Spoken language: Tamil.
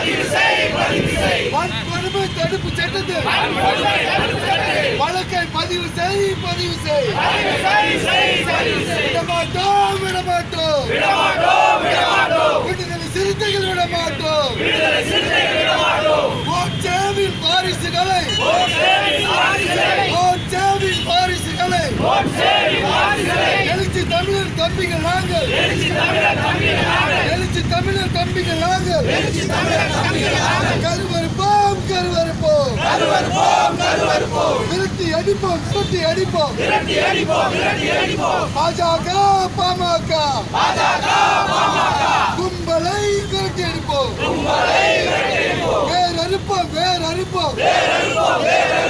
வன்கொடுமை தடுப்பு சட்டத்தில் வழக்கை பதிவு செய் பதிவு செய் விடமாட்டோம் விடமாட்டோம் விடுதலை சிறுத்தைகள் விடமாட்டோம் கோட்சேவின் வாரிசுகளை கோட்சேவின் வாரிசுகளை எழுச்சி தமிழர் தம்பிகள் நாங்கள் எழுச்சி தமிழர் தம்பிகள் நாங்கள் கருவறுப்போம் கருவறுப்போம் விரட்டி அடிப்போம் விரட்டி அடிப்போம் பாஜக பாமக கும்பலை விரட்டி அடிப்போம் வேர் அறுப்போம் வேர் அறுப்போம்